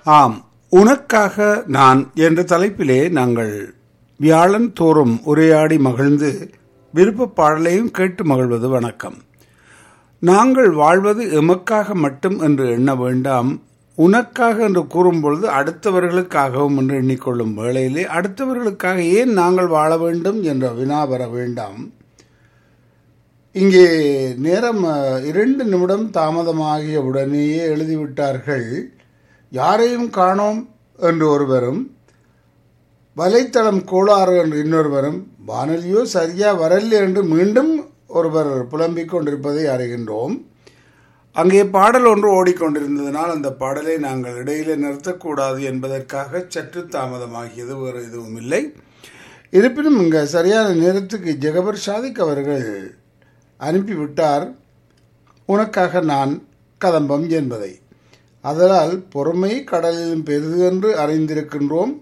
ஆம் உனக்காக நான் என்ற தலைப்பிலே நாங்கள் வியாழன் தோறும் உரையாடி மகிழ்ந்து விருப்ப பாடலையும் கேட்டு மகிழ்வது வணக்கம் நாங்கள் வாழ்வது எமக்காக மட்டும் என்று எண்ண வேண்டாம் உனக்காக என்று கூறும்பொழுது அடுத்தவர்களுக்காகவும் என்று எண்ணிக்கொள்ளும் வேளையிலே அடுத்தவர்களுக்காக ஏன் நாங்கள் வாழ வேண்டும் என்ற வினா வர வேண்டாம் இங்கே நேரம் அஹ், இரண்டு நிமிடம் தாமதமாகிய உடனேயே எழுதிவிட்டார்கள் யாரையும் காணோம் என்று ஒருவரும் வலைத்தளம் கோளாறு என்று இன்னொருவரும் வானொலியோ சரியா வரல என்று மீண்டும் ஒருவர் புலம்பிக் கொண்டிருப்பதை அறிகின்றோம் அங்கே பாடல் ஒன்று ஓடிக்கொண்டிருந்ததனால் அந்த பாடலை நாங்கள் இடையிலே நிறுத்தக்கூடாது என்பதற்காக சற்று தாமதமாகியது வேறு எதுவும் இல்லை இருப்பினும் இங்கே சரியான நேரத்துக்கு ஜெகபர் சாதிக் அவர்கள் அனுப்பிவிட்டார் உனக்காக நான் கதம்பம் என்பதை அதனால் பொறுமை கடலிலும் பெரிது என்று அறிந்திருக்கின்றோம்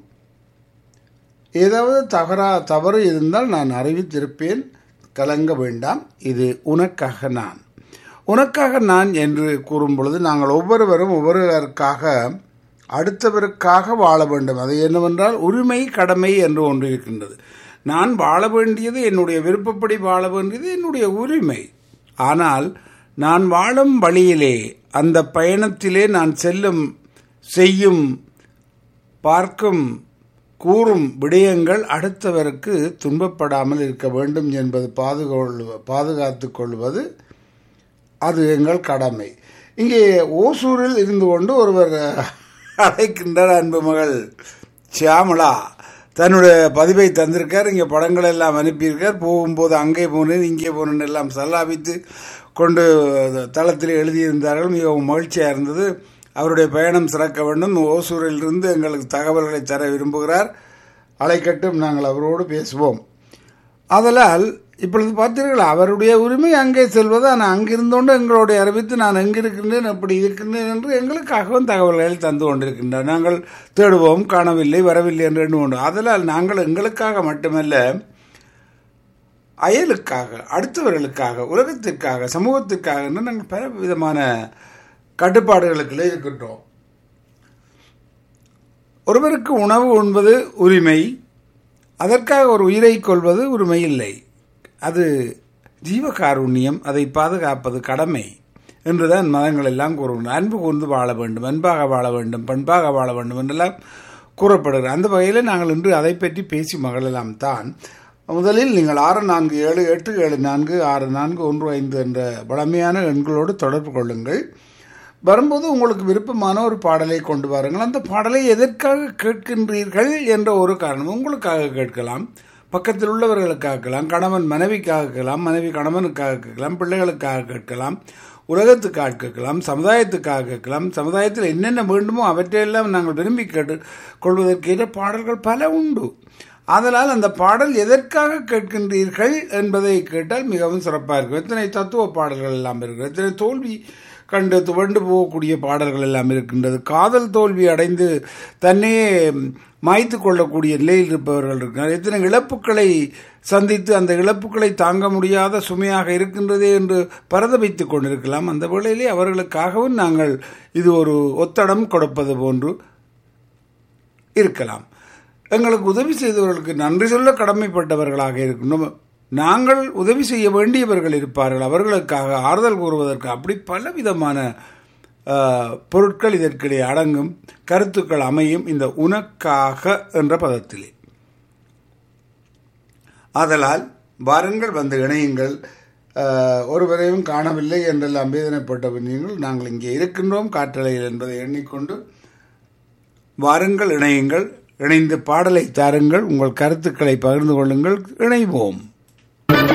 ஏதாவது தகரா தவறு இருந்தால் நான் அறிவித்திருப்பேன் கலங்க வேண்டாம் இது உனக்காக நான் உனக்காக நான் என்று கூறும் பொழுது நாங்கள் ஒவ்வொருவரும் ஒவ்வொருவருக்காக அடுத்தவருக்காக வாழ வேண்டும் அது என்னவென்றால் உரிமை கடமை என்று ஒன்று இருக்கின்றது நான் வாழ வேண்டியது என்னுடைய விருப்பப்படி வாழ வேண்டியது என்னுடைய உரிமை ஆனால் நான் வாழும் வழியிலே அந்த பயணத்திலே நான் செல்லும் செய்யும் பார்க்கும் கூறும் விடயங்கள் அடுத்தவருக்கு துன்பப்படாமல் இருக்க வேண்டும் என்பது பாதுகொள் பாதுகாத்து கொள்வது அது எங்கள் கடமை இங்கே ஓசூரில் இருந்து கொண்டு ஒருவர் அழைக்கின்றார் அன்பு மகள் சியாமளா தன்னுடைய பதிவை தந்திருக்கார் இங்கே படங்கள் எல்லாம் அனுப்பியிருக்கார் போகும்போது அங்கே போனேன் இங்கே போனேன் எல்லாம் சல்லாபித்து கொண்டு தளத்தில் எழுதியிருந்தார்கள் மிகவும் மகிழ்ச்சியாக இருந்தது அவருடைய பயணம் சிறக்க வேண்டும் ஓசூரில் இருந்து எங்களுக்கு தகவல்களை தர விரும்புகிறார் அலைக்கட்டும் நாங்கள் அவரோடு பேசுவோம் ஆதலால் இப்பொழுது பார்த்தீர்கள் அவருடைய உரிமை அங்கே செல்வது ஆனால் அங்கிருந்தோண்டு எங்களுடைய அறிவித்து நான் எங்கிருக்கின்றேன் எப்படி இருக்கின்றேன் என்று எங்களுக்காகவும் தகவல்களை தந்து கொண்டிருக்கின்றனர் நாங்கள் தேடுவோம் காணவில்லை வரவில்லை என்று எண்ணுவோம் ஆதலால் நாங்கள் எங்களுக்காக மட்டுமல்ல அயலுக்காக அடுத்தவர்களுக்காக உலகத்திற்காக சமூகத்திற்காக என்று நாங்கள் பல விதமான கட்டுப்பாடுகளுக்குள்ளே இருக்கின்றோம் ஒருவருக்கு உணவு உண்பது உரிமை அதற்காக ஒரு உயிரை கொள்வது உரிமை இல்லை அது ஜீவகாருண்யம் அதை பாதுகாப்பது கடமை என்றுதான் மதங்கள் எல்லாம் கூறுகின்றன அன்பு கூர்ந்து வாழ வேண்டும் அன்பாக வாழ வேண்டும் பண்பாக வாழ வேண்டும் என்றெல்லாம் கூறப்படுகிறது அந்த வகையில் நாங்கள் இன்று அதை பற்றி பேசி மகளெல்லாம் தான் முதலில் நீங்கள் ஆறு நான்கு ஏழு எட்டு ஏழு நான்கு ஆறு நான்கு ஒன்று ஐந்து என்ற பழமையான எண்களோடு தொடர்பு கொள்ளுங்கள் வரும்போது உங்களுக்கு விருப்பமான ஒரு பாடலை கொண்டு வாருங்கள் அந்த பாடலை எதற்காக கேட்கின்றீர்கள் என்ற ஒரு காரணம் உங்களுக்காக கேட்கலாம் பக்கத்தில் உள்ளவர்களுக்காக கேட்கலாம் கணவன் மனைவிக்காக கேட்கலாம் மனைவி கணவனுக்காக கேட்கலாம் பிள்ளைகளுக்காக கேட்கலாம் உலகத்துக்காக கேட்கலாம் சமுதாயத்துக்காக கேட்கலாம் சமுதாயத்தில் என்னென்ன வேண்டுமோ அவற்றையெல்லாம் நாங்கள் விரும்பி கேட்டு கொள்வதற்கேற்ற பாடல்கள் பல உண்டு ஆதலால் அந்த பாடல் எதற்காக கேட்கின்றீர்கள் என்பதை கேட்டால் மிகவும் சிறப்பாக இருக்கும் எத்தனை தத்துவ பாடல்கள் எல்லாம் இருக்கிறது எத்தனை தோல்வி கண்டு துவண்டு போகக்கூடிய பாடல்கள் எல்லாம் இருக்கின்றது காதல் தோல்வி அடைந்து தன்னையே மாய்த்து கொள்ளக்கூடிய நிலையில் இருப்பவர்கள் இருக்கிறார் எத்தனை இழப்புகளை சந்தித்து அந்த இழப்புகளை தாங்க முடியாத சுமையாக இருக்கின்றதே என்று பரதபித்துக் கொண்டிருக்கலாம் அந்த வேளையிலே அவர்களுக்காகவும் நாங்கள் இது ஒரு ஒத்தடம் கொடுப்பது போன்று இருக்கலாம் எங்களுக்கு உதவி செய்தவர்களுக்கு நன்றி சொல்ல கடமைப்பட்டவர்களாக இருக்கணும் நாங்கள் உதவி செய்ய வேண்டியவர்கள் இருப்பார்கள் அவர்களுக்காக ஆறுதல் கூறுவதற்கு அப்படி பல விதமான ஆஹ், பொருட்கள் இதற்கிடையே அடங்கும் கருத்துக்கள் அமையும் இந்த உனக்காக என்ற பதத்திலே ஆதலால் வாருங்கள் வந்து இணையுங்கள் ஆஹ், ஒருவரையும் காணவில்லை என்றெல்லாம் வேதனைப்பட்ட நீங்கள் நாங்கள் இங்கே இருக்கின்றோம் காற்றலையில் என்பதை எண்ணிக்கொண்டு வாருங்கள் இணையுங்கள் இணைந்து பாடலை தாருங்கள் உங்கள் கருத்துக்களை பகிர்ந்து கொள்ளுங்கள் இணைவோம்